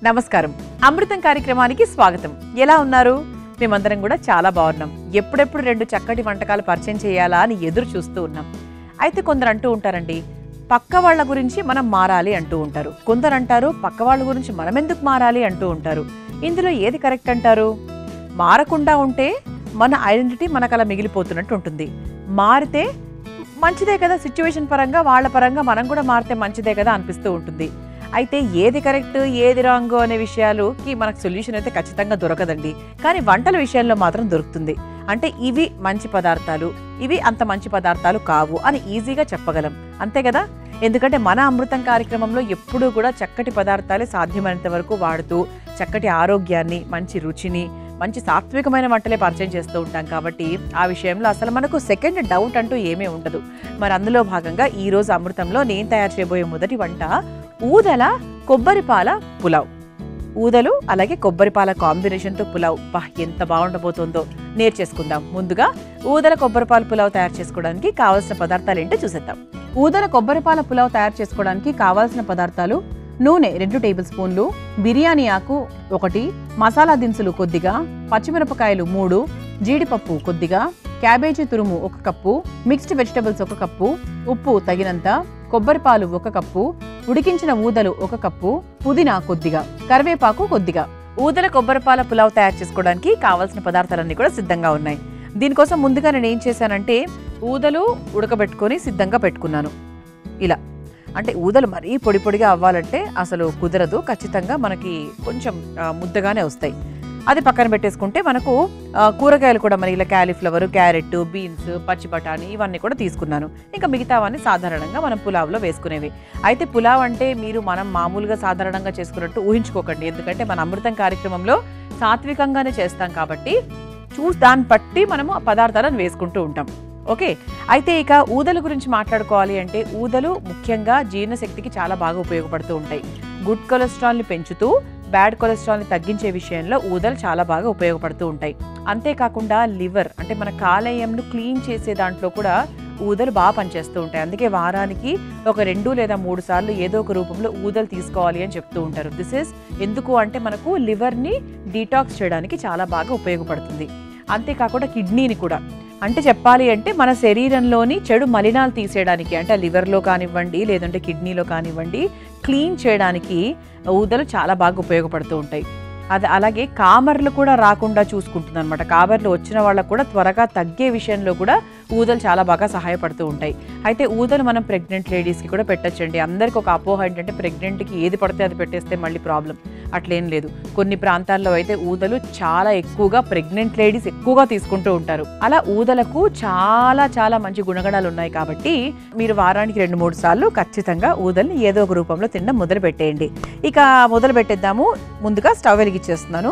నమస్కారం అమృతం కార్యక్రమానికి స్వాగతం ఎలా ఉన్నారు మేమందరం కూడా చాలా బాగున్నాం ఎప్పుడెప్పుడు రెండు చక్కటి వంటకాలు పరిచయం చేయాలా అని ఎదురు చూస్తూ ఉన్నాం అయితే కొందరు అంటూ ఉంటారండి పక్క వాళ్ళ గురించి మనం మారాలి అంటూ ఉంటారు కొందరు అంటారు పక్క వాళ్ళ గురించి మనం ఎందుకు మారాలి అంటూ ఉంటారు ఇందులో ఏది కరెక్ట్ అంటారు మారకుండా ఉంటే మన ఐడెంటిటీ మనకు అలా మిగిలిపోతున్నట్టు ఉంటుంది మారితే మంచిదే కదా సిచ్యువేషన్ పరంగా వాళ్ళ పరంగా మనం కూడా మారితే మంచిదే కదా అనిపిస్తూ ఉంటుంది అయితే ఏది కరెక్ట్ ఏది రాంగ్ అనే విషయాలుకి మనకు సొల్యూషన్ అయితే ఖచ్చితంగా దొరకదండి కానీ వంటల విషయంలో మాత్రం దొరుకుతుంది అంటే ఇవి మంచి పదార్థాలు ఇవి అంత మంచి పదార్థాలు కావు అని ఈజీగా చెప్పగలం అంతే కదా ఎందుకంటే మన అమృతం కార్యక్రమంలో ఎప్పుడూ కూడా చక్కటి పదార్థాలే సాధ్యమైనంత వరకు వాడుతూ చక్కటి ఆరోగ్యాన్ని మంచి రుచిని మంచి సాత్వికమైన వంటలే పరిచయం చేస్తూ ఉంటాం కాబట్టి ఆ విషయంలో అసలు మనకు సెకండ్ డౌట్ అంటూ ఏమీ ఉండదు మరి అందులో భాగంగా ఈ రోజు అమృతంలో నేను తయారు చేయబోయే మొదటి వంట ఊదల కొబ్బరిపాల పులావ్ ఊదలు అలాగే కొబ్బరిపాల కాంబినేషన్తో పులావ్ బా ఎంత బాగుండబోతుందో నేర్చేసుకుందాం ముందుగా ఊదల కొబ్బరిపాల పులావ్ తయారు చేసుకోవడానికి కావాల్సిన పదార్థాలు ఏంటో చూసేద్దాం ఊదల కొబ్బరిపాల పులావ్ తయారు చేసుకోవడానికి కావాల్సిన పదార్థాలు నూనె రెండు టేబుల్ స్పూన్లు బిర్యానీ ఆకు ఒకటి మసాలా దినుసులు కొద్దిగా పచ్చిమిరపకాయలు మూడు జీడిపప్పు కొద్దిగా క్యాబేజీ తురుము ఒక కప్పు మిక్స్డ్ వెజిటబుల్స్ ఒక కప్పు ఉప్పు తగినంత కొబ్బరి పాలు ఒక కప్పు ఉడికించిన ఊదలు ఒక కప్పు పుదీనా కొద్దిగా కరివేపాకు కొద్దిగా ఊదల కొబ్బరిపాల పులావ్ తయారు చేసుకోవడానికి కావాల్సిన పదార్థాలన్నీ కూడా సిద్ధంగా ఉన్నాయి దీనికోసం ముందుగా నేను ఏం చేశానంటే ఊదలు ఉడకబెట్టుకొని సిద్ధంగా పెట్టుకున్నాను ఇలా అంటే ఊదలు మరీ పొడి పొడిగా అవ్వాలంటే అసలు కుదరదు ఖచ్చితంగా మనకి కొంచెం ఆ, ముద్దగానే వస్తాయి అది పక్కన పెట్టేసుకుంటే మనకు ఆ, కూరగాయలు కూడా మరి ఇలా క్యాలీఫ్లవర్ క్యారెట్ బీన్స్ పచ్చి బఠానీ ఇవన్నీ కూడా తీసుకున్నాను ఇంకా మిగతావన్నీ సాధారణంగా మనం పులావ్లో వేసుకునేవి అయితే పులావ్ అంటే మీరు మనం మామూలుగా సాధారణంగా చేసుకున్నట్టు ఊహించుకోకండి ఎందుకంటే మన అమృతం కార్యక్రమంలో సాత్వికంగానే చేస్తాం కాబట్టి చూ దాన్ని బట్టి మనము ఆ పదార్థాలను వేసుకుంటూ ఉంటాం ఓకే అయితే ఇక ఊదల గురించి మాట్లాడుకోవాలి అంటే ఊదలు ముఖ్యంగా జీర్ణశక్తికి చాలా బాగా ఉపయోగపడుతూ ఉంటాయి గుడ్ కొలెస్ట్రాల్ని పెంచుతూ బ్యాడ్ కొలెస్ట్రాల్ని తగ్గించే విషయంలో ఊదలు చాలా బాగా ఉపయోగపడుతూ ఉంటాయి అంతేకాకుండా లివర్ అంటే మన కాలేయంను క్లీన్ చేసే దాంట్లో కూడా ఊదలు బాగా పనిచేస్తూ ఉంటాయి అందుకే వారానికి ఒక రెండు లేదా మూడు సార్లు ఏదో ఒక రూపంలో ఊదలు తీసుకోవాలి అని చెప్తూ ఉంటారు దిస్ ఇస్ ఎందుకు అంటే మనకు లివర్ని డీటాక్స్ చేయడానికి చాలా బాగా ఉపయోగపడుతుంది అంతేకాకుండా కిడ్నీని కూడా అంటే చెప్పాలి అంటే మన శరీరంలోని చెడు మలినాలు తీసేయడానికి అంటే లివర్లో కానివ్వండి లేదంటే కిడ్నీలో కానివ్వండి క్లీన్ చేయడానికి ఊదలు చాలా బాగా ఉపయోగపడుతూ ఉంటాయి అది అలాగే కామర్లు కూడా రాకుండా చూసుకుంటుంది అనమాట కామర్లు వచ్చిన వాళ్ళకు కూడా త్వరగా తగ్గే విషయంలో కూడా ఊదలు చాలా బాగా సహాయపడుతూ ఉంటాయి అయితే ఊదలు మనం ప్రెగ్నెంట్ లేడీస్కి కూడా పెట్టచ్చండి అందరికి ఒక అపోహ ఏంటంటే ప్రెగ్నెంట్కి ఏది పడితే అది పెట్టేస్తే మళ్ళీ ప్రాబ్లం అట్లేం లేదు కొన్ని ప్రాంతాల్లో అయితే ఊదలు చాలా ఎక్కువగా ప్రెగ్నెంట్ లేడీస్ ఎక్కువగా తీసుకుంటూ ఉంటారు అలా ఊదలకు చాలా చాలా మంచి గుణగణాలు ఉన్నాయి కాబట్టి మీరు వారానికి రెండు మూడు సార్లు ఖచ్చితంగా ఊదల్ని ఏదో ఒక రూపంలో తినడం మొదలు పెట్టేయండి ఇక మొదలు పెట్టేద్దాము ముందుగా స్టవ్ వెలిగించేస్తున్నాను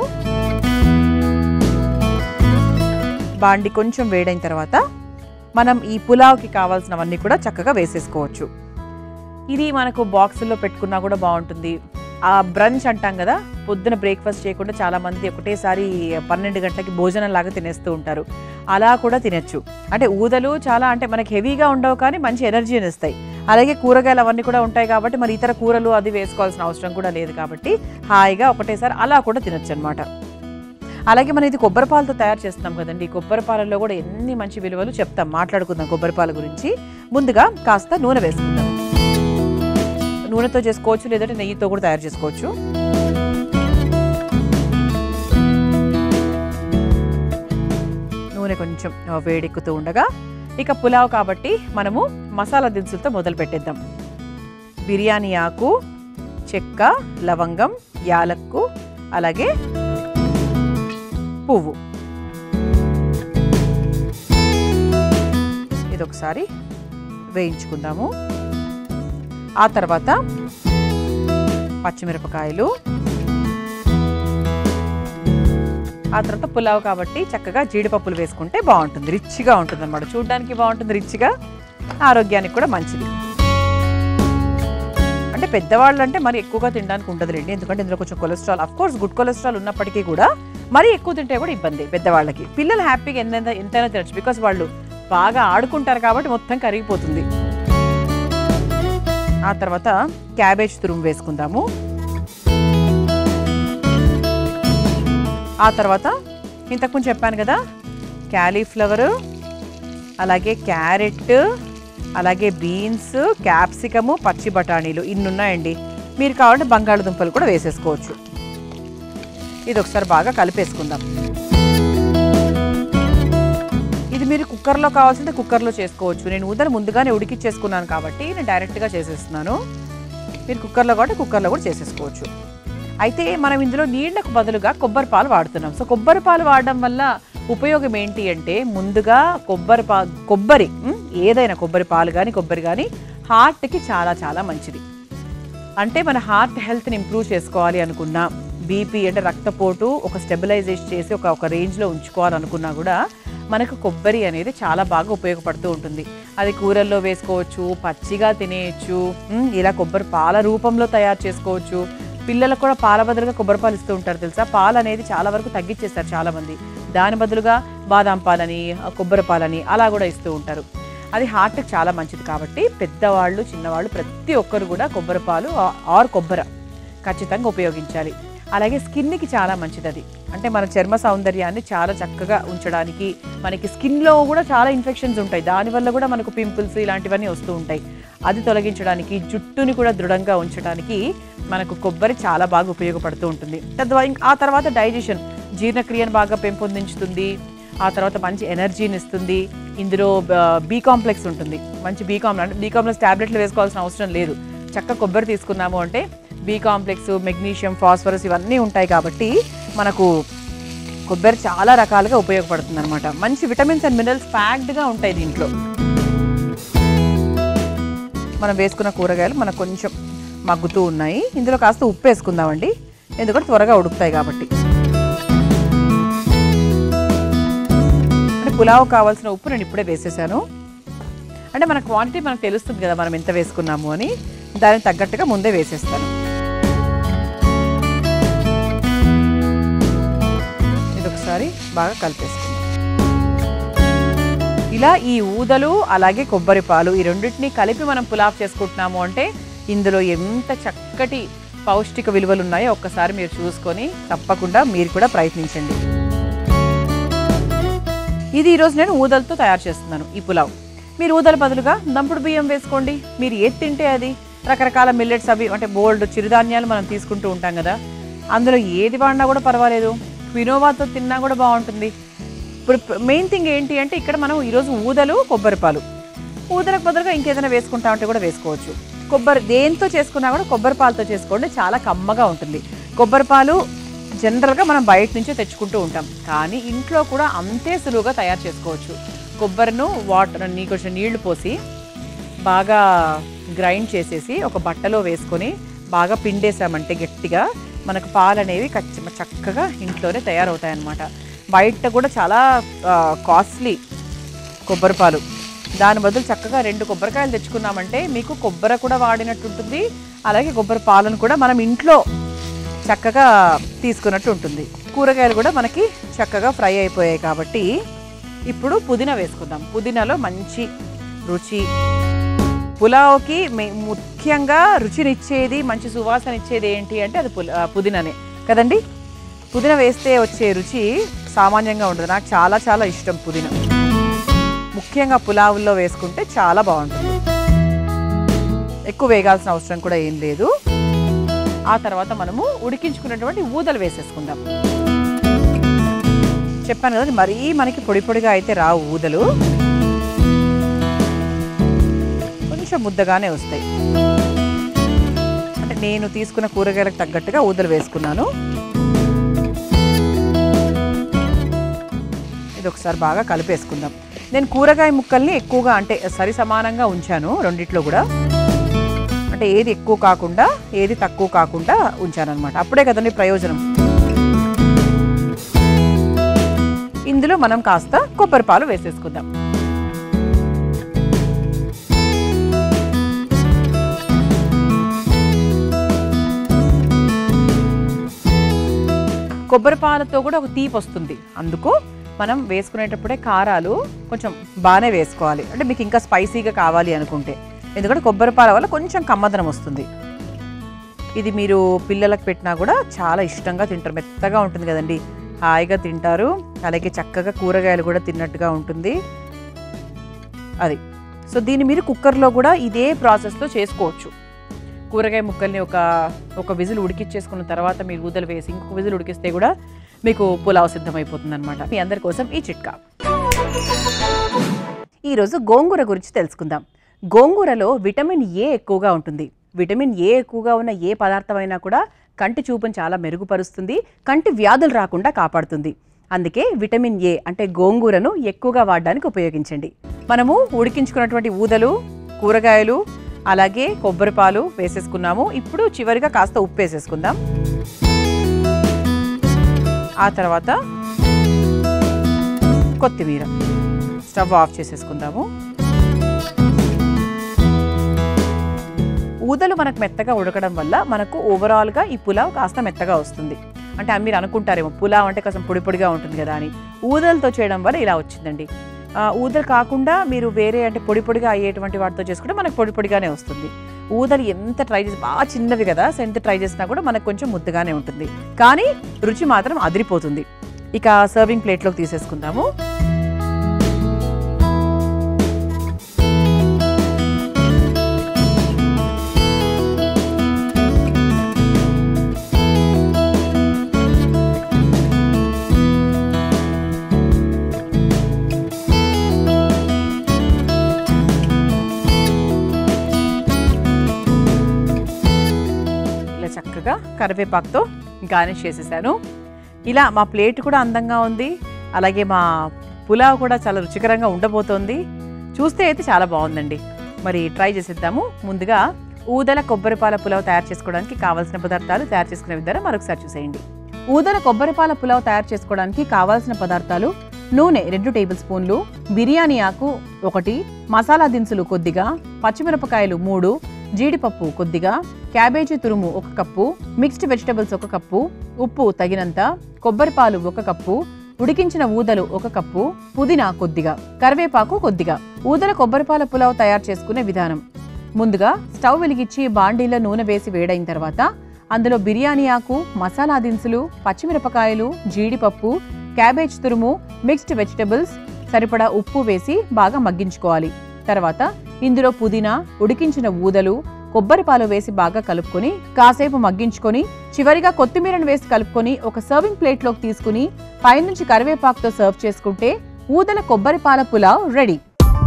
బాండి కొంచెం వేడైన తర్వాత మనం ఈ పులావ్కి కావాల్సినవన్నీ కూడా చక్కగా వేసేసుకోవచ్చు ఇది మనకు బాక్సుల్లో పెట్టుకున్నా కూడా బాగుంటుంది ఆ బ్రంచ్ అంటాం కదా పొద్దున బ్రేక్ఫాస్ట్ చేయకుండా చాలా మంది ఒకటేసారి పన్నెండు గంటలకి భోజనం లాగా తినేస్తూ ఉంటారు అలా కూడా తినచ్చు అంటే ఊదలు చాలా అంటే మనకి హెవీగా ఉండవు కానీ మంచి ఎనర్జీని ఇస్తాయి అలాగే కూరగాయలు అవన్నీ కూడా ఉంటాయి కాబట్టి మరి ఇతర కూరలు అది వేసుకోవాల్సిన అవసరం కూడా లేదు కాబట్టి హాయిగా ఒకటేసారి అలా కూడా తినచ్చు అనమాట అలాగే మనం ఇది కొబ్బరి పాలతో తయారు చేస్తున్నాం కదండి ఈ కొబ్బరి పాలలో కూడా ఎన్ని మంచి విలువలు చెప్తాం మాట్లాడుకుందాం కొబ్బరి పాల గురించి ముందుగా కాస్త నూనె వేసుకుందాం నూనెతో చేసుకోవచ్చు లేదంటే నెయ్యితో కూడా తయారు చేసుకోవచ్చు నూనె కొంచెం ఆ, వేడెక్కుతూ ఉండగా ఇక పులావ్ కాబట్టి మనము మసాలా దినుసులతో మొదలు పెట్టేద్దాం బిర్యానీ ఆకు చెక్క లవంగం యాలక్కు అలాగే పువ్వు ఇది ఒకసారి వేయించుకుందాము ఆ తర్వాత పచ్చిమిరపకాయలు ఆ తర్వాత పులావ్ కాబట్టి చక్కగా జీడిపప్పులు వేసుకుంటే బాగుంటుంది రిచ్గా ఉంటుంది అనమాట చూడడానికి బాగుంటుంది రిచ్గా ఆరోగ్యానికి కూడా మంచిది అంటే పెద్దవాళ్ళు అంటే మరి ఎక్కువగా తినడానికి ఉండదులేండి ఎందుకంటే ఇందులో కొంచెం cholesterol of course good cholesterol ఉన్నప్పటికీ కూడా మరీ ఎక్కువ తింటే కూడా ఇబ్బంది పెద్దవాళ్ళకి పిల్లలు హ్యాపీగా ఎంత ఎంతైనా తినచ్చు బికాస్ వాళ్ళు బాగా ఆడుకుంటారు కాబట్టి మొత్తం కరిగిపోతుంది ఆ తర్వాత క్యాబేజ్ తురుము వేసుకుందాము ఆ తర్వాత ఇంతకుముందు చెప్పాను కదా క్యాలీఫ్లవరు అలాగే క్యారెట్ అలాగే బీన్స్ క్యాప్సికము పచ్చి బఠానీలు ఇన్ని ఉన్నాయండి మీరు కావాలంటే బంగాళదుంపలు కూడా వేసేసుకోవచ్చు ఇది ఒకసారి బాగా కలిపేసుకుందాం ఇది మీరు కుక్కర్లో కావాల్సింటే కుక్కర్లో చేసుకోవచ్చు నేను ఉదయం ముందుగానే ఉడికిచ్చేసుకున్నాను కాబట్టి నేను డైరెక్ట్గా చేసేస్తున్నాను మీరు కుక్కర్లో కాబట్టి కుక్కర్లో కూడా చేసేసుకోవచ్చు అయితే మనం ఇందులో నీళ్లకు బదులుగా కొబ్బరి పాలు వాడుతున్నాం సో కొబ్బరి పాలు వాడడం వల్ల ఉపయోగం ఏంటి అంటే ముందుగా కొబ్బరి పా కొబ్బరి ఉమ్, ఏదైనా కొబ్బరి పాలు కానీ కొబ్బరి కానీ హార్ట్కి చాలా చాలా మంచిది అంటే మన హార్ట్ హెల్త్ని ఇంప్రూవ్ చేసుకోవాలి అనుకున్నా బీపీ అంటే రక్తపోటు ఒక స్టెబిలైజేషన్ చేసి ఒక ఒక రేంజ్లో ఉంచుకోవాలనుకున్నా కూడా మనకు కొబ్బరి అనేది చాలా బాగా ఉపయోగపడుతూ ఉంటుంది అది కూరల్లో వేసుకోవచ్చు పచ్చిగా తినేయచ్చు ఉమ్, ఇలా కొబ్బరి పాల రూపంలో తయారు చేసుకోవచ్చు పిల్లలకు కూడా పాల బదులుగా కొబ్బరి పాలు ఇస్తూ ఉంటారు తెలుసా పాలు అనేది చాలా వరకు తగ్గించేస్తారు చాలామంది దాని బదులుగా బాదాం పాలని కొబ్బరి పాలని అలా కూడా ఇస్తూ ఉంటారు అది హార్ట్కి చాలా మంచిది కాబట్టి పెద్దవాళ్ళు చిన్నవాళ్ళు ప్రతి ఒక్కరు కూడా కొబ్బరి పాలు ఆ- ఆర్ కొబ్బరి ఖచ్చితంగా ఉపయోగించాలి అలాగే స్కిన్కి చాలా మంచిది అది అంటే మన చర్మ సౌందర్యాన్ని చాలా చక్కగా ఉంచడానికి మనకి స్కిన్లో కూడా చాలా ఇన్ఫెక్షన్స్ ఉంటాయి దానివల్ల కూడా మనకు పింపుల్స్ ఇలాంటివన్నీ వస్తూ ఉంటాయి అది తొలగించడానికి జుట్టుని కూడా దృఢంగా ఉంచడానికి మనకు కొబ్బరి చాలా బాగా ఉపయోగపడుతూ ఉంటుంది తద్వారా ఇంక- ఆ తర్వాత డైజెషన్ జీర్ణక్రియను బాగా పెంపొందించుతుంది ఆ తర్వాత మంచి ఎనర్జీని ఇస్తుంది ఇందులో బీ కాంప్లెక్స్ ఉంటుంది మంచి బీ కాంప్లెక్స్ అంటే బీ కాంప్లెక్స్ ట్యాబ్లెట్లు వేసుకోవాల్సిన అవసరం లేదు చక్క కొబ్బరి తీసుకున్నాము అంటే బీ కాంప్లెక్స్ మెగ్నీషియం ఫాస్ఫరస్ ఇవన్నీ ఉంటాయి కాబట్టి మనకు కొబ్బరి చాలా రకాలుగా ఉపయోగపడుతుంది అనమాట మంచి విటమిన్స్ అండ్ మినరల్స్ ప్యాక్డ్గా ఉంటాయి దీంట్లో మనం వేసుకున్న కూరగాయలు మనకు కొంచెం మగ్గుతూ ఉన్నాయి ఇందులో కాస్త ఉప్పు వేసుకుందామండి ఎందుకంటే త్వరగా ఉడుకుతాయి కాబట్టి అంటే పులావ్ కావాల్సిన ఉప్పు నేను ఇప్పుడే వేసేసాను అంటే మన క్వాంటిటీ మనకు తెలుస్తుంది కదా మనం ఎంత వేసుకున్నాము అని దానికి తగ్గట్టుగా ముందే వేసేస్తాను ఇది ఒకసారి బాగా కలిపేసుకుందాం ఇలా ఈ ఊదలు అలాగే కొబ్బరి పాలు ఈ రెండింటిని కలిపి మనం పులావ్ చేసుకుంటున్నాము అంటే ఇందులో ఎంత చక్కటి పౌష్టిక విలువలు ఉన్నాయో ఒక్కసారి మీరు చూసుకొని తప్పకుండా మీరు కూడా ప్రయత్నించండి ఇది ఈరోజు నేను ఊదలతో తయారు చేస్తున్నాను ఈ పులావ్ మీరు ఊదల బదులుగా దంపుడు బియ్యం వేసుకోండి మీరు ఏది తింటే అది రకరకాల మిల్లెట్స్ అవి అంటే బోల్డ్ చిరుధాన్యాలు మనం తీసుకుంటూ ఉంటాం కదా అందులో ఏది వాడినా కూడా పర్వాలేదు క్వినోవాతో తిన్నా కూడా బాగుంటుంది ఇప్పుడు మెయిన్ థింగ్ ఏంటి అంటే ఇక్కడ మనం ఈరోజు ఊదలు కొబ్బరి పాలు ఊదలకు బదులుగా ఇంకేదైనా వేసుకుంటా ఉంటే కూడా వేసుకోవచ్చు కొబ్బరి దేంతో చేసుకున్నా కూడా కొబ్బరి పాలతో చేసుకోండి చాలా కమ్మగా ఉంటుంది కొబ్బరి పాలు జనరల్గా మనం బయట నుంచే తెచ్చుకుంటూ ఉంటాం కానీ ఇంట్లో కూడా అంతే సులువుగా తయారు చేసుకోవచ్చు కొబ్బరిను వాటర్ నీ కొంచెం నీళ్లు పోసి బాగా గ్రైండ్ చేసేసి ఒక బట్టలో వేసుకొని బాగా పిండేసామంటే గట్టిగా మనకు పాలు అనేవి ఖచ్చి చక్కగా ఇంట్లోనే తయారవుతాయన్నమాట బయట కూడా చాలా కాస్ట్లీ కొబ్బరి పాలు దాని బదులు చక్కగా రెండు కొబ్బరికాయలు తెచ్చుకున్నామంటే మీకు కొబ్బరి కూడా వాడినట్టు ఉంటుంది అలాగే కొబ్బరి పాలను కూడా మనం ఇంట్లో చక్కగా తీసుకున్నట్టు ఉంటుంది కూరగాయలు కూడా మనకి చక్కగా ఫ్రై అయిపోయాయి కాబట్టి ఇప్పుడు పుదీనా వేసుకుందాం పుదీనాలో మంచి రుచి పులావ్కి మే- ముఖ్యంగా రుచినిచ్చేది మంచి సువాసన ఇచ్చేది ఏంటి అంటే అది పుల- ఆ, పుదీనానే కదండి పుదీనా వేస్తే వచ్చే రుచి సామాన్యంగా ఉండదు నాకు చాలా చాలా ఇష్టం పుదీనా ముఖ్యంగా పులావుల్లో వేసుకుంటే చాలా బాగుంటుంది ఎక్కువ వేగాల్సిన అవసరం కూడా ఏం లేదు ఆ తర్వాత మనము ఉడికించుకున్నటువంటి ఊదలు వేసేసుకుందాం చెప్పాను కదా మరీ మనకి పొడి పొడిగా అయితే రావు ఊదలు కొంచెం ముద్దగానే వస్తాయి అంటే నేను తీసుకున్న కూరగాయలకు తగ్గట్టుగా ఊదలు వేసుకున్నాను ఇది ఒకసారి బాగా కలిపేసుకుందాం నేను కూరగాయ ముక్కల్ని ఎక్కువగా అంటే సరి సమానంగా ఉంచాను రెండిట్లో కూడా అంటే ఏది ఎక్కువ కాకుండా ఏది తక్కువ కాకుండా ఉంచాను అనమాట అప్పుడే కదండి ప్రయోజనం ఇందులో మనం కాస్త కొబ్బరి పాలు వేసేసుకుందాం కొబ్బరి పాలతో కూడా ఒక తీపి వస్తుంది అందుకు మనం వేసుకునేటప్పుడే కారాలు కొంచెం బాగానే వేసుకోవాలి అంటే మీకు ఇంకా స్పైసీగా కావాలి అనుకుంటే ఎందుకంటే కొబ్బరి పాల వల్ల కొంచెం కమ్మదనం వస్తుంది ఇది మీరు పిల్లలకు పెట్టినా కూడా చాలా ఇష్టంగా తింటారు మెత్తగా ఉంటుంది కదండి హాయిగా తింటారు అలాగే చక్కగా కూరగాయలు కూడా తిన్నట్టుగా ఉంటుంది అది సో దీన్ని మీరు కుక్కర్లో కూడా ఇదే ప్రాసెస్లో చేసుకోవచ్చు కూరగాయ ముక్కల్ని ఒక ఒక విజిల్ ఉడికిచ్చేసుకున్న తర్వాత మీరు ఊదలు వేసి ఇంకొక విజిల్ ఉడికిస్తే కూడా మీకు పులావ్ సిద్ధమైపోతుంది అనమాట మీ అందరి కోసం ఈ చిట్కా ఈరోజు గోంగూర గురించి తెలుసుకుందాం గోంగూరలో విటమిన్ ఏ ఎక్కువగా ఉంటుంది విటమిన్ ఏ ఎక్కువగా ఉన్న ఏ పదార్థమైనా కూడా కంటి చూపును చాలా మెరుగుపరుస్తుంది కంటి వ్యాధులు రాకుండా కాపాడుతుంది అందుకే విటమిన్ ఏ అంటే గోంగూరను ఎక్కువగా వాడడానికి ఉపయోగించండి మనము ఉడికించుకున్నటువంటి ఊదలు కూరగాయలు అలాగే కొబ్బరి పాలు వేసేసుకున్నాము ఇప్పుడు చివరిగా కాస్త ఉప్పు వేసేసుకుందాం ఆ తర్వాత కొత్తిమీర స్టవ్ ఆఫ్ చేసేసుకుందాము ఊదలు మనకు మెత్తగా ఉడకడం వల్ల మనకు ఓవరాల్గా ఈ పులావ్ కాస్త మెత్తగా వస్తుంది అంటే ఆ మీరు అనుకుంటారేమో పులావ్ అంటే కాస్త పొడి పొడిగా ఉంటుంది కదా అని ఊదలతో చేయడం వల్ల ఇలా వచ్చిందండి ఆ, ఊదలు కాకుండా మీరు వేరే అంటే పొడి పొడిగా అయ్యేటువంటి వాటితో చేసుకుంటే మనకు పొడి పొడిగానే వస్తుంది ఊదలు ఎంత ట్రై చేసి బాగా చిన్నవి కదా సో ఎంత ట్రై చేసినా కూడా మనకు కొంచెం ముద్దగానే ఉంటుంది కానీ రుచి మాత్రం అదిరిపోతుంది ఇక సర్వింగ్ ప్లేట్లోకి తీసేసుకుందాము ఇలా చక్కగా కరివేపాకుతో గార్నిష్ చేసేసాను ఇలా మా ప్లేట్ కూడా అందంగా ఉంది అలాగే మా పులావ్ కూడా చాలా రుచికరంగా ఉండబోతోంది చూస్తే అయితే చాలా బాగుందండి మరి ట్రై చేసేద్దాము ముందుగా ఊదల కొబ్బరిపాల పులావ్ తయారు చేసుకోవడానికి కావాల్సిన పదార్థాలు తయారు చేసుకునే విధానం మరొకసారి చూసేయండి ఊదల కొబ్బరిపాల పులావ్ తయారు చేసుకోవడానికి కావాల్సిన పదార్థాలు నూనె రెండు టేబుల్ స్పూన్లు బిర్యానీ ఆకు ఒకటి మసాలా దినుసులు కొద్దిగా పచ్చిమిరపకాయలు మూడు జీడిపప్పు కొద్దిగా క్యాబేజీ తురుము ఒక కప్పు మిక్స్డ్ వెజిటబుల్స్ ఒక కప్పు ఉప్పు తగినంత కొబ్బరి పాలు ఒక కప్పు ఉడికించిన ఊదలు ఒక కప్పు పుదీనా కొద్దిగా కరివేపాకు కొద్దిగా ఊదల కొబ్బరిపాల పులావ్ తయారు చేసుకునే విధానం ముందుగా స్టవ్ వెలిగించి బాండీలో నూనె వేసి వేడైన తర్వాత అందులో బిర్యానీ ఆకు మసాలా దినుసులు పచ్చిమిరపకాయలు జీడిపప్పు క్యాబేజ్ తురుము మిక్స్డ్ వెజిటబుల్స్ సరిపడా ఉప్పు వేసి బాగా మగ్గించుకోవాలి తర్వాత ఇందులో పుదీనా ఉడికించిన ఊదలు కొబ్బరి పాలు వేసి బాగా కలుపుకొని కాసేపు మగ్గించుకొని చివరిగా కొత్తిమీరను వేసి కలుపుకొని ఒక సర్వింగ్ ప్లేట్లోకి తీసుకుని పైనుంచి కరివేపాకుతో సర్వ్ చేసుకుంటే ఊదల కొబ్బరి పాల పులావ్ రెడీ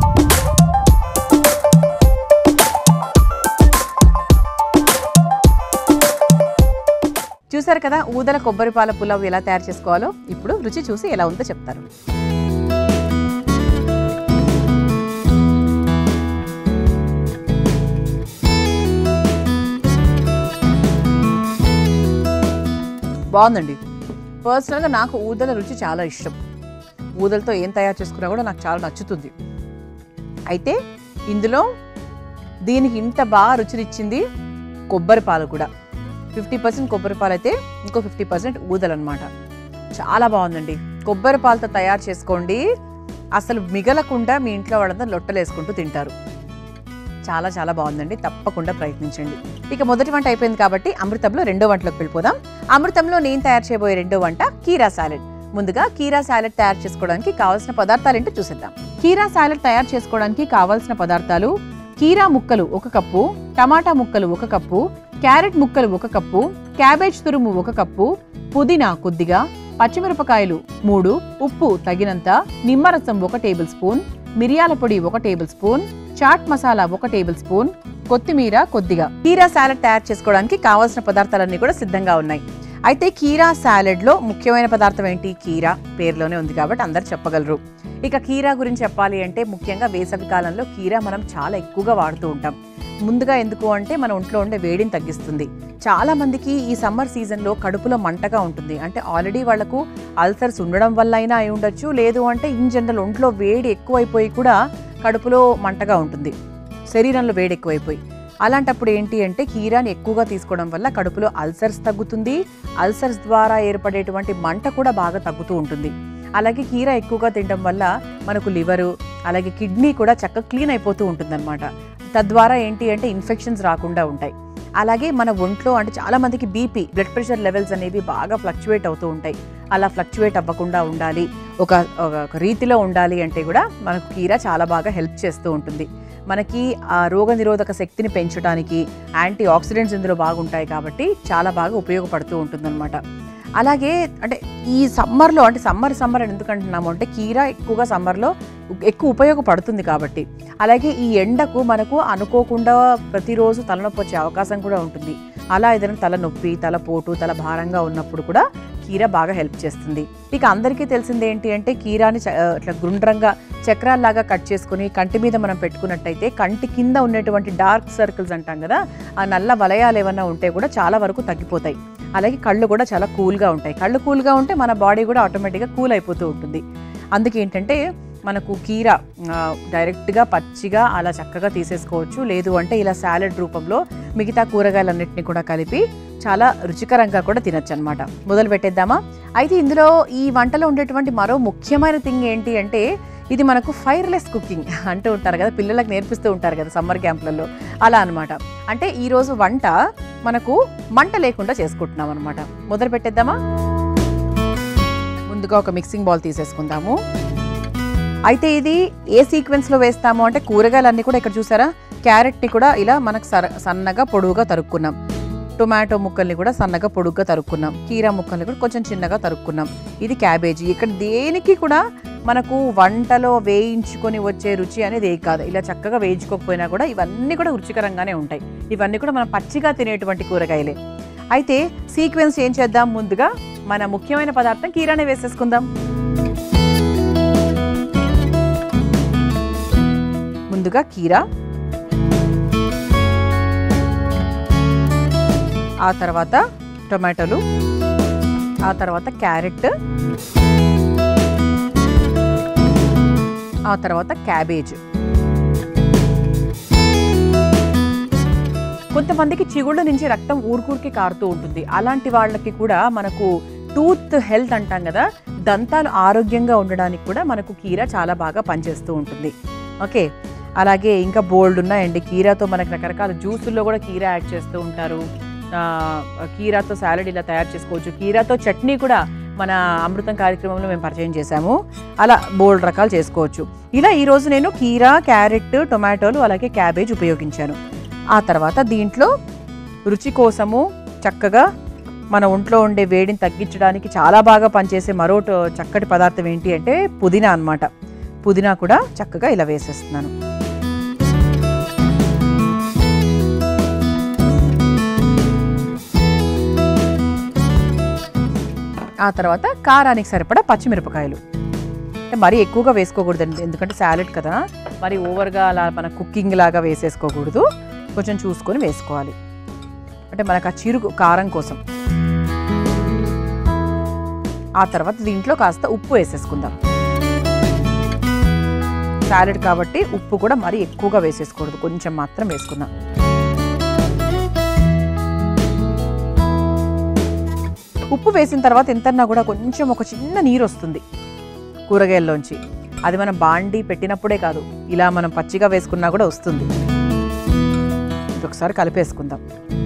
చూసారు కదా ఊదల కొబ్బరి పాల పులావ్ ఎలా తయారు చేసుకోవాలో ఇప్పుడు రుచి చూసి ఎలా ఉందో చెప్తారు బాగుందండి పర్సనల్గా నాకు ఊదల రుచి చాలా ఇష్టం ఊదలతో ఏం తయారు చేసుకున్నా కూడా నాకు చాలా నచ్చుతుంది అయితే ఇందులో దీనికి ఇంత బాగా రుచినిచ్చింది కొబ్బరి పాలు కూడా ఫిఫ్టీ పర్సెంట్ కొబ్బరి పాలు అయితే ఇంకో ఫిఫ్టీ పర్సెంట్ ఊదలు అనమాట చాలా బాగుందండి కొబ్బరి పాలతో తయారు చేసుకోండి అసలు మిగలకుండా మీ ఇంట్లో వాళ్ళంతా లొట్టలు వేసుకుంటూ తింటారు చాలా చాలా బాగుందండి తప్పకుండా ప్రయత్నించండి ఇక మొదటి వంట అయిపోయింది కాబట్టి అమృతంలో రెండో వంటలోకి వెళ్ళిపోదాం అమృతంలో నేను తయారు చేయబోయే రెండో వంట కీరా సాలెడ్ ముందుగా కీరా సాలెడ్ తయారు చేసుకోవడానికి కావాల్సిన పదార్థాలు ఏంటో చూసేద్దాం కీరా సాలెడ్ తయారు చేసుకోవడానికి కావాల్సిన పదార్థాలు కీరా ముక్కలు ఒక కప్పు టమాటా ముక్కలు ఒక కప్పు క్యారెట్ ముక్కలు ఒక కప్పు క్యాబేజ్ తురుము ఒక కప్పు పుదీనా కొద్దిగా పచ్చిమిరపకాయలు మూడు ఉప్పు తగినంత నిమ్మరసం ఒక టేబుల్ స్పూన్ మిరియాల పొడి ఒక టేబుల్ స్పూన్ చాట్ మసాలా ఒక టేబుల్ స్పూన్ కొత్తిమీర కొద్దిగా కీరా సాలెడ్ తయారు చేసుకోవడానికి కావాల్సిన పదార్థాలన్నీ కూడా సిద్ధంగా ఉన్నాయి అయితే కీరా సాలెడ్ లో ముఖ్యమైన పదార్థం ఏంటి కీరా పేరులోనే ఉంది కాబట్టి అందరు చెప్పగలరు ఇక కీరా గురించి చెప్పాలి అంటే ముఖ్యంగా వేసవి కాలంలో కీరా మనం చాలా ఎక్కువగా వాడుతూ ఉంటాం ముందుగా ఎందుకు అంటే మన ఒంట్లో ఉండే వేడిని తగ్గిస్తుంది చాలా మందికి ఈ సమ్మర్ సీజన్లో కడుపులో మంటగా ఉంటుంది అంటే ఆల్రెడీ వాళ్ళకు అల్సర్స్ ఉండడం వల్ల అయినా అయి ఉండొచ్చు లేదు అంటే ఇన్ జనరల్ ఒంట్లో వేడి ఎక్కువైపోయి కూడా కడుపులో మంటగా ఉంటుంది శరీరంలో వేడి ఎక్కువైపోయి అలాంటప్పుడు ఏంటి అంటే కీరాని ఎక్కువగా తీసుకోవడం వల్ల కడుపులో అల్సర్స్ తగ్గుతుంది అల్సర్స్ ద్వారా ఏర్పడేటువంటి మంట కూడా బాగా తగ్గుతూ ఉంటుంది అలాగే కీర ఎక్కువగా తినడం వల్ల మనకు లివరు అలాగే కిడ్నీ కూడా చక్కగా క్లీన్ అయిపోతూ ఉంటుందన్నమాట తద్వారా ఏంటి అంటే ఇన్ఫెక్షన్స్ రాకుండా ఉంటాయి అలాగే మన ఒంట్లో అంటే చాలా మందికి బీపీ బ్లడ్ ప్రెషర్ లెవెల్స్ అనేవి బాగా ఫ్లక్చువేట్ అవుతూ ఉంటాయి అలా ఫ్లక్చువేట్ అవ్వకుండా ఉండాలి ఒక ఒక ఒక రీతిలో ఉండాలి అంటే కూడా మనకు కీర చాలా బాగా హెల్ప్ చేస్తూ ఉంటుంది మనకి ఆ రోగ నిరోధక శక్తిని పెంచడానికి యాంటీ ఆక్సిడెంట్స్ ఇందులో బాగుంటాయి కాబట్టి చాలా బాగా ఉపయోగపడుతూ ఉంటుందన్నమాట అలాగే అంటే ఈ సమ్మర్లో అంటే సమ్మర్ సమ్మర్ అని ఎందుకు అంటున్నాము అంటే కీర ఎక్కువగా సమ్మర్లో ఎక్కువ ఉపయోగపడుతుంది కాబట్టి అలాగే ఈ ఎండకు మనకు అనుకోకుండా ప్రతిరోజు తలనొప్పి వచ్చే అవకాశం కూడా ఉంటుంది అలా ఏదైనా తలనొప్పి తలపోటు తల భారంగా ఉన్నప్పుడు కూడా కీర బాగా హెల్ప్ చేస్తుంది ఇక అందరికీ తెలిసింది ఏంటి అంటే కీరాని చ- ఆ, ఇట్లా గుండ్రంగా చక్రాల్లాగా కట్ చేసుకుని కంటి మీద మనం పెట్టుకున్నట్టయితే కంటి కింద ఉన్నటువంటి డార్క్ సర్కిల్స్ అంటాం కదా ఆ నల్ల వలయాలు ఏమన్నా ఉంటే కూడా చాలా వరకు తగ్గిపోతాయి అలాగే కళ్ళు కూడా చాలా కూల్గా ఉంటాయి కళ్ళు కూల్గా ఉంటే మన బాడీ కూడా ఆటోమేటిక్గా కూల్ అయిపోతూ ఉంటుంది అందుకే ఏంటంటే మనకు కీర ఆ, డైరెక్ట్గా పచ్చిగా అలా చక్కగా తీసేసుకోవచ్చు లేదు అంటే ఇలా సాలెడ్ రూపంలో మిగతా కూరగాయలన్నింటినీ కూడా కలిపి చాలా రుచికరంగా కూడా తినొచ్చు అనమాట మొదలు పెట్టేద్దామా అయితే ఇందులో ఈ వంటలో ఉండేటువంటి మరో ముఖ్యమైన థింగ్ ఏంటి అంటే ఇది మనకు ఫైర్లెస్ కుకింగ్ అంటూ ఉంటారు కదా పిల్లలకు నేర్పిస్తూ ఉంటారు కదా సమ్మర్ క్యాంపులలో అలా అన్నమాట అంటే ఈరోజు వంట మనకు మంట లేకుండా చేసుకుంటున్నాం అనమాట మొదలు పెట్టేద్దామా ముందుగా ఒక మిక్సింగ్ బౌల్ తీసేసుకుందాము అయితే ఇది ఏ సీక్వెన్స్లో వేస్తాము అంటే కూరగాయలన్నీ కూడా ఇక్కడ చూసారా క్యారెట్ని కూడా ఇలా మనకు సర సన్నగా పొడువుగా తరుక్కున్నాం టొమాటో ముక్కల్ని కూడా సన్నగా పొడుగ్గా తరుక్కున్నాం కీరా ముక్కల్ని కూడా కొంచెం చిన్నగా తరుక్కున్నాం ఇది క్యాబేజీ ఇక్కడ దేనికి కూడా మనకు వంటలో వేయించుకొని వచ్చే రుచి అనేది ఏ కాదు ఇలా చక్కగా వేయించుకోకపోయినా కూడా ఇవన్నీ కూడా రుచికరంగానే ఉంటాయి ఇవన్నీ కూడా మనం పచ్చిగా తినేటువంటి కూరగాయలే అయితే సీక్వెన్స్ ఏం చేద్దాం ముందుగా మన ముఖ్యమైన పదార్థం కీరానే వేసేసుకుందాం ముందుగా కీరా ఆ తర్వాత టొమాటోలు ఆ తర్వాత క్యారెట్ ఆ తర్వాత క్యాబేజ్ కొంతమందికి చిగుళ్ళ నుంచి రక్తం ఊరుకూరికి కారుతూ ఉంటుంది అలాంటి వాళ్ళకి కూడా మనకు టూత్ హెల్త్ అంటాం కదా దంతాలు ఆరోగ్యంగా ఉండడానికి కూడా మనకు కీర చాలా బాగా పనిచేస్తూ ఉంటుంది ఓకే అలాగే ఇంకా బోల్డ్ ఉన్నాయండి కీరాతో మనకు రకరకాల జ్యూసుల్లో కూడా కీరా యాడ్ చేస్తూ ఉంటారు ఆ, కీరాతో సాలడ్ ఇలా తయారు చేసుకోవచ్చు కీరాతో చట్నీ కూడా మన అమృతం కార్యక్రమంలో మేము పరిచయం చేశాము అలా బోల్డ్ రకాలు చేసుకోవచ్చు ఇలా ఈరోజు నేను కీరా క్యారెట్ టొమాటోలు అలాగే క్యాబేజ్ ఉపయోగించాను ఆ తర్వాత దీంట్లో రుచి కోసము చక్కగా మన ఒంట్లో ఉండే వేడిని తగ్గించడానికి చాలా బాగా పనిచేసే మరో ట- చక్కటి పదార్థం ఏంటి అంటే పుదీనా అన్నమాట పుదీనా కూడా చక్కగా ఇలా వేసేస్తున్నాను ఆ తర్వాత కారానికి సరిపడా పచ్చిమిరపకాయలు అంటే మరీ ఎక్కువగా వేసుకోకూడదండి ఎందుకంటే సాలెడ్ కదా మరి ఓవర్గా అలా మన కుకింగ్ లాగా వేసేసుకోకూడదు కొంచెం చూసుకొని వేసుకోవాలి అంటే మనకు ఆ చిరుగు కారం కోసం ఆ తర్వాత దీంట్లో కాస్త ఉప్పు వేసేసుకుందాం సాలెడ్ కాబట్టి ఉప్పు కూడా మరీ ఎక్కువగా వేసేసుకోకూడదు కొంచెం మాత్రం వేసుకుందాం ఉప్పు వేసిన తర్వాత ఎంతన్నా కూడా కొంచెం ఒక చిన్న నీరు వస్తుంది కూరగాయల్లోంచి అది మనం బాండి పెట్టినప్పుడే కాదు ఇలా మనం పచ్చిగా వేసుకున్నా కూడా వస్తుంది ఇది ఒకసారి కలిపేసుకుందాం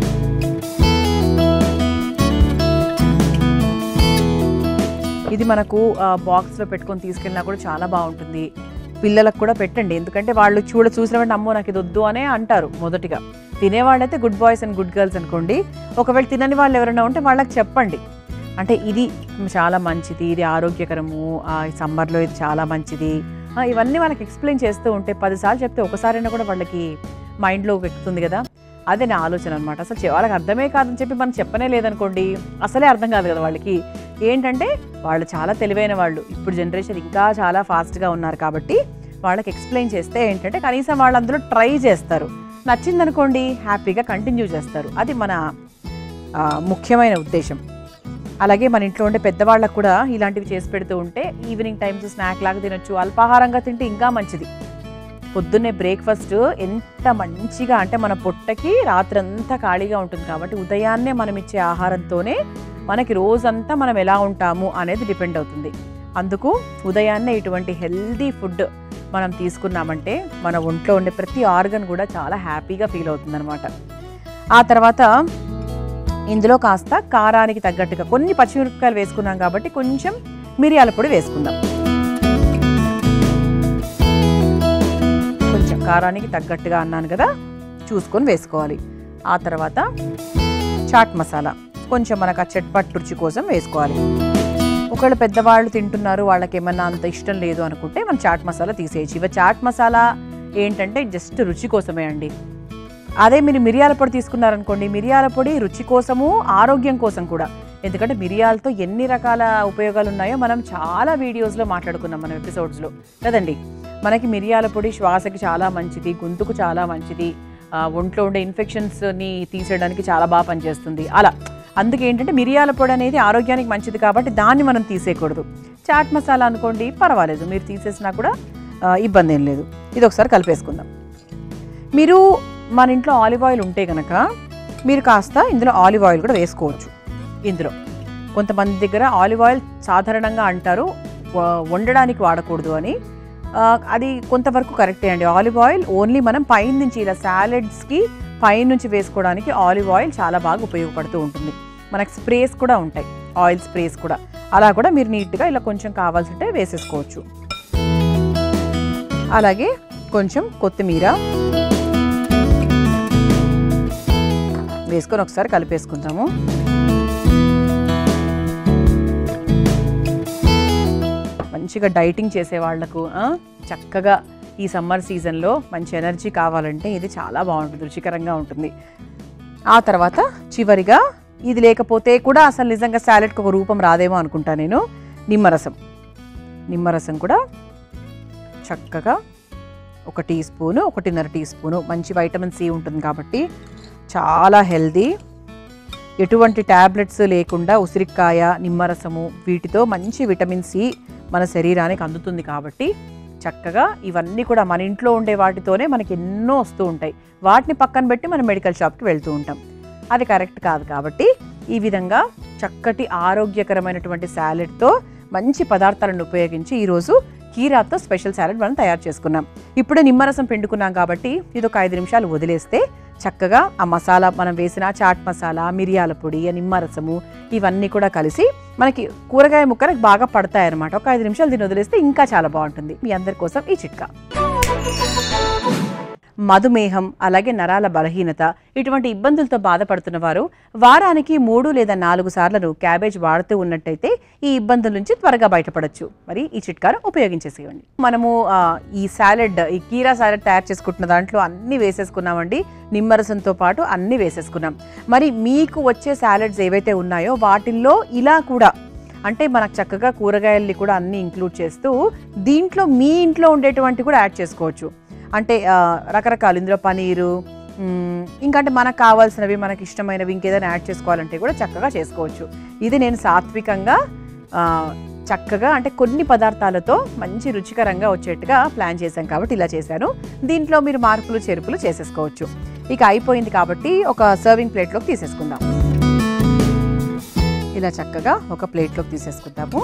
ఇది మనకు ఆ, బాక్స్లో పెట్టుకొని తీసుకెళ్ళినా కూడా చాలా బాగుంటుంది పిల్లలకు కూడా పెట్టండి ఎందుకంటే వాళ్ళు చూడ చూసిన వెంటనే అమ్మో నాకు ఇది వద్దు అనే అంటారు మొదటిగా తినేవాళ్ళైతే good boys and good girls అనుకోండి ఒకవేళ తినని వాళ్ళు ఎవరైనా ఉంటే వాళ్ళకి చెప్పండి అంటే ఇది చాలా మంచిది ఇది ఆరోగ్యకరము ఆ, ఈ సమ్మర్లో ఇది చాలా మంచిది ఆ, ఇవన్నీ వాళ్ళకి ఎక్స్ప్లెయిన్ చేస్తూ ఉంటే పదిసార్లు చెప్తే ఒకసారైనా కూడా వాళ్ళకి మైండ్లో ఎక్కుతుంది కదా అదే నా ఆలోచన అనమాట అసలు చె- వాళ్ళకి అర్థమే కాదని చెప్పి మనం చెప్పనే లేదనుకోండి అసలే అర్థం కాదు కదా వాళ్ళకి ఏంటంటే వాళ్ళు చాలా తెలివైన వాళ్ళు ఇప్పుడు జనరేషన్ ఇంకా చాలా ఫాస్ట్గా ఉన్నారు కాబట్టి వాళ్ళకి ఎక్స్ప్లెయిన్ చేస్తే ఏంటంటే కనీసం వాళ్ళు అందులో ట్రై చేస్తారు నచ్చిందనుకోండి హ్యాపీగా కంటిన్యూ చేస్తారు అది మన ఆ, ముఖ్యమైన ఉద్దేశం అలాగే మన ఇంట్లో ఉండే పెద్దవాళ్ళకు కూడా ఇలాంటివి చేసి పెడుతూ ఉంటే ఈవినింగ్ టైమ్స్ స్నాక్ లాగా తినొచ్చు అల్పాహారంగా తింటే ఇంకా మంచిది పొద్దున్నే బ్రేక్ఫాస్ట్ ఎంత మంచిగా అంటే మన పొట్టకి రాత్రంతా ఖాళీగా ఉంటుంది కాబట్టి ఉదయాన్నే మనం ఇచ్చే ఆహారంతోనే మనకి రోజంతా మనం ఎలా ఉంటాము అనేది డిపెండ్ అవుతుంది అందుకు ఉదయాన్నే ఇటువంటి హెల్దీ ఫుడ్ మనం తీసుకున్నామంటే మన ఒంట్లో ఉండే ప్రతి ఆర్గన్ కూడా చాలా హ్యాపీగా ఫీల్ అవుతుంది ఆ తర్వాత ఇందులో కాస్త కారానికి తగ్గట్టుగా కొన్ని పచ్చిమిరపకాయలు వేసుకున్నాం కాబట్టి కొంచెం మిరియాల పొడి వేసుకుందాం కొంచెం కారానికి తగ్గట్టుగా అన్నాను కదా చూసుకొని వేసుకోవాలి ఆ తర్వాత చాట్ మసాలా కొంచెం మనకు ఆ చట్పట్ రుచి కోసం వేసుకోవాలి ఒకవేళ పెద్దవాళ్ళు తింటున్నారు వాళ్ళకి ఏమన్నా అంత ఇష్టం లేదు అనుకుంటే మనం చాట్ మసాలా తీసేయచ్చు ఇవ చాట్ మసాలా ఏంటంటే జస్ట్ రుచి కోసమే అండి అదే మీరు మిరియాల పొడి తీసుకున్నారనుకోండి మిరియాల పొడి రుచి కోసము ఆరోగ్యం కోసం కూడా ఎందుకంటే మిరియాలతో ఎన్ని రకాల ఉపయోగాలు ఉన్నాయో మనం చాలా వీడియోస్లో మాట్లాడుకున్నాం మనం ఎపిసోడ్స్లో కదండి మనకి మిరియాల పొడి శ్వాసకి చాలా మంచిది గొంతుకు చాలా మంచిది ఆ, ఒంట్లో ఉండే ఇన్ఫెక్షన్స్ని తీసేయడానికి చాలా బాగా పనిచేస్తుంది అలా అందుకే ఏంటంటే మిరియాల పొడి అనేది ఆరోగ్యానికి మంచిది కాబట్టి దాన్ని మనం తీసేయకూడదు చాట్ మసాలా అనుకోండి పర్వాలేదు మీరు తీసేసినా కూడా ఆ, ఇబ్బంది ఏం లేదు ఇది ఒకసారి కలిపేసుకుందాం మీరు మన ఇంట్లో ఆలివ్ ఆయిల్ ఉంటే కనుక మీరు కాస్త ఇందులో ఆలివ్ ఆయిల్ కూడా వేసుకోవచ్చు ఇందులో కొంతమంది దగ్గర ఆలివ్ ఆయిల్ సాధారణంగా అంటారు వ- వండడానికి వాడకూడదు అని ఆ, అది కొంతవరకు కరెక్టే అండి ఆలివ్ ఆయిల్ ఓన్లీ మనం పైన నుంచి ఇలా సాలెడ్స్కి పైన నుంచి వేసుకోవడానికి ఆలివ్ ఆయిల్ చాలా బాగా ఉపయోగపడుతూ ఉంటుంది మనకు స్ప్రేస్ కూడా ఉంటాయి ఆయిల్ స్ప్రేస్ కూడా అలా కూడా మీరు నీట్గా ఇలా కొంచెం కావాల్సింటే వేసేసుకోవచ్చు అలాగే కొంచెం కొత్తిమీర వేసుకొని ఒకసారి కలిపేసుకుందాము మంచిగా డైటింగ్ చేసే వాళ్ళకు ఆ, చక్కగా ఈ సమ్మర్ సీజన్లో మంచి ఎనర్జీ కావాలంటే ఇది చాలా బాగుంటుంది రుచికరంగా ఉంటుంది ఆ తర్వాత చివరిగా ఇది లేకపోతే కూడా అసలు నిజంగా సాలెడ్కి ఒక రూపం రాదేమో అనుకుంటా నేను నిమ్మరసం నిమ్మరసం కూడా చక్కగా ఒక టీ స్పూను ఒకటిన్నర టీ స్పూను మంచి వైటమిన్ సి ఉంటుంది కాబట్టి చాలా హెల్దీ ఎటువంటి ట్యాబ్లెట్స్ లేకుండా ఉసిరికాయ నిమ్మరసము వీటితో మంచి విటమిన్ సి మన శరీరానికి అందుతుంది కాబట్టి చక్కగా ఇవన్నీ కూడా మన ఇంట్లో ఉండే వాటితోనే మనకి ఎన్నో వస్తూ ఉంటాయి వాటిని పక్కన పెట్టి మనం మెడికల్ షాప్కి వెళ్తూ ఉంటాం అది కరెక్ట్ కాదు కాబట్టి ఈ విధంగా చక్కటి ఆరోగ్యకరమైనటువంటి సాలెడ్తో మంచి పదార్థాలను ఉపయోగించి ఈరోజు కీరాతో స్పెషల్ సాలెడ్ మనం తయారు చేసుకున్నాం ఇప్పుడే నిమ్మరసం పిండుకున్నాం కాబట్టి ఇది ఒక ఐదు నిమిషాలు వదిలేస్తే చక్కగా ఆ మసాలా మనం వేసిన చాట్ మసాలా మిరియాల పొడి ఆ నిమ్మరసము ఇవన్నీ కూడా కలిసి మనకి కూరగాయ ముక్కలకు బాగా పడతాయి అనమాట ఒక ఐదు నిమిషాలు దీన్ని వదిలేస్తే ఇంకా చాలా బాగుంటుంది మీ అందరి కోసం ఈ చిట్కా మధుమేహం అలాగే నరాల బలహీనత ఇటువంటి ఇబ్బందులతో బాధపడుతున్న వారు వారానికి మూడు లేదా నాలుగు సార్లను క్యాబేజ్ వాడుతూ ఉన్నట్టయితే ఈ ఇబ్బందుల నుంచి త్వరగా బయటపడొచ్చు మరి ఈ చిట్కాను ఉపయోగించేసేయండి మనము ఆ, ఈ సాలెడ్ ఈ కీరా సాలెడ్ తయారు చేసుకుంటున్న దాంట్లో అన్ని వేసేసుకున్నామండి నిమ్మరసంతో పాటు అన్ని వేసేసుకున్నాం మరి మీకు వచ్చే సాలెడ్స్ ఏవైతే ఉన్నాయో వాటిల్లో ఇలా కూడా అంటే మనకు చక్కగా కూరగాయల్ని కూడా అన్ని ఇంక్లూడ్ చేస్తూ దీంట్లో మీ ఇంట్లో ఉండేటువంటి కూడా యాడ్ చేసుకోవచ్చు అంటే ఆ, రకరకాలు ఇందులో పనీరు మ్, ఇంకా అంటే మనకు కావాల్సినవి మనకి ఇష్టమైనవి ఇంకేదైనా యాడ్ చేసుకోవాలంటే కూడా చక్కగా చేసుకోవచ్చు ఇది నేను సాత్వికంగా ఆ, చక్కగా అంటే కొన్ని పదార్థాలతో మంచి రుచికరంగా వచ్చేట్టుగా ప్లాన్ చేశాను కాబట్టి ఇలా చేశాను దీంట్లో మీరు మార్పులు చేర్పులు చేసేసుకోవచ్చు ఇక అయిపోయింది కాబట్టి ఒక సర్వింగ్ ప్లేట్లోకి తీసేసుకుందాం ఇలా చక్కగా ఒక ప్లేట్లోకి తీసేసుకుందాము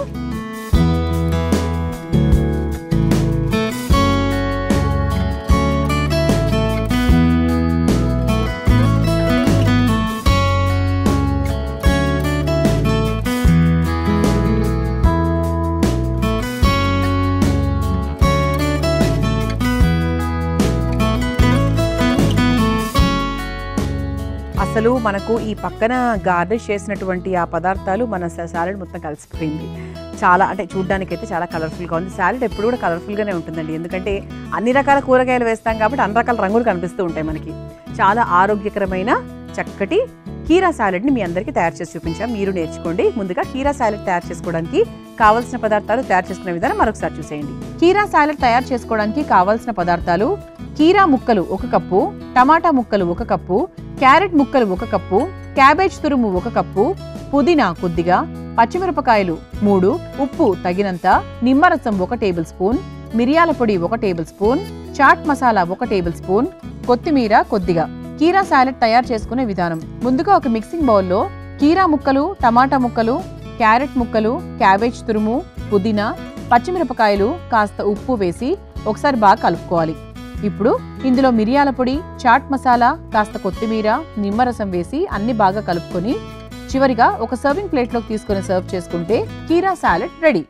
అసలు మనకు ఈ పక్కన గార్నిష్ చేసినటువంటి ఆ పదార్థాలు మన సాలెడ్ మొత్తం కలిసిపోయింది చాలా అంటే చూడ్డానికి అయితే చాలా కలర్ఫుల్గా ఉంది సాలెడ్ ఎప్పుడు కూడా కలర్ఫుల్గానే ఉంటుందండి ఎందుకంటే అన్ని రకాల కూరగాయలు వేస్తాం కాబట్టి అన్ని రకాల రంగులు కనిపిస్తూ ఉంటాయి మనకి చాలా ఆరోగ్యకరమైన చక్కటి కీరా సాలెడ్ని మీ అందరికీ తయారు చేసి చూపించాం మీరు నేర్చుకోండి ముందుగా కీరా సాలెడ్ తయారు చేసుకోవడానికి కావాల్సిన పదార్థాలు తయారు చేసుకునే విధానం మరొకసారి చూసేయండి కీరా సాలెడ్ తయారు చేసుకోవడానికి కావాల్సిన పదార్థాలు కీరా ముక్కలు ఒక కప్పు టమాటా ముక్కలు ఒక కప్పు క్యారెట్ ముక్కలు ఒక కప్పు క్యాబేజ్ తురుము ఒక కప్పు పుదీనా కొద్దిగా పచ్చిమిరపకాయలు మూడు ఉప్పు తగినంత నిమ్మరసం ఒక టేబుల్ స్పూన్ మిరియాల పొడి ఒక టేబుల్ స్పూన్ చాట్ మసాలా ఒక టేబుల్ స్పూన్ కొత్తిమీర కొద్దిగా కీరా సాలెడ్ తయారు చేసుకునే విధానం ముందుగా ఒక మిక్సింగ్ బౌల్లో కీరా ముక్కలు టమాటా ముక్కలు క్యారెట్ ముక్కలు క్యాబేజ్ తురుము పుదీనా పచ్చిమిరపకాయలు కాస్త ఉప్పు వేసి ఒకసారి బాగా కలుపుకోవాలి ఇప్పుడు ఇందులో మిరియాల పొడి చాట్ మసాలా కాస్త కొత్తిమీర నిమ్మరసం వేసి అన్ని బాగా కలుపుకొని చివరిగా ఒక సర్వింగ్ ప్లేట్లోకి తీసుకొని సర్వ్ చేసుకుంటే కీరా సాలెడ్ రెడీ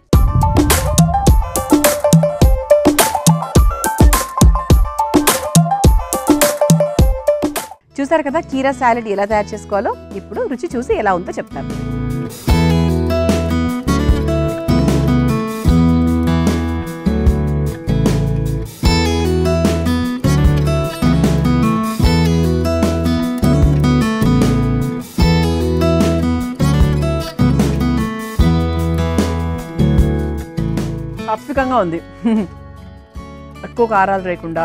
చూసారు కదా కీరా సాలెడ్ ఎలా తయారు చేసుకోవాలో ఇప్పుడు రుచి చూసి ఎలా ఉందో చెప్తాను సాత్వికంగా ఉంది ఎక్కువ కారాలు లేకుండా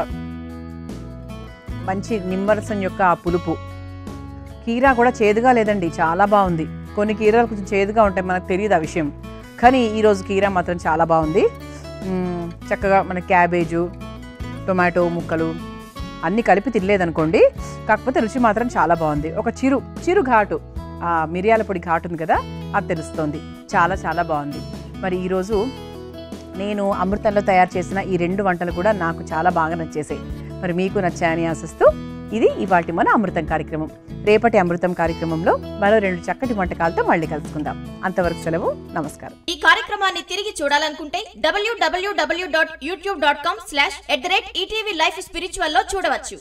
మంచి నిమ్మరసం యొక్క ఆ పులుపు కీరా కూడా చేదుగా లేదండి చాలా బాగుంది కొన్ని కీరాలు కొంచెం చేదుగా ఉంటాయి మనకు తెలియదు ఆ విషయం కానీ ఈరోజు కీరా మాత్రం చాలా బాగుంది మ్మ్, చక్కగా మన క్యాబేజు టొమాటో ముక్కలు అన్నీ కలిపి తినలేదనుకోండి కాకపోతే రుచి మాత్రం చాలా బాగుంది ఒక చిరు చిరు ఘాటు ఆ మిరియాల పొడి ఘాటు ఉంది కదా అది తెలుస్తోంది చాలా చాలా బాగుంది మరి ఈరోజు నేను అమృతంలో తయారు చేసిన ఈ రెండు వంటలు కూడా నాకు చాలా బాగా నచ్చేసాయి మరి మీకు నచ్చాయని ఆశిస్తూ ఇది ఇవాటి మన అమృతం కార్యక్రమం రేపటి అమృతం కార్యక్రమంలో మరో రెండు చక్కటి వంటకాలతో మళ్ళీ కలుసుకుందాం అంతవరకు సెలవు నమస్కారం ఈ కార్యక్రమాన్ని తిరిగి చూడాలనుకుంటే W W W dot YouTube dot com slash at the rate ETV Life Spiritual లో చూడవచ్చు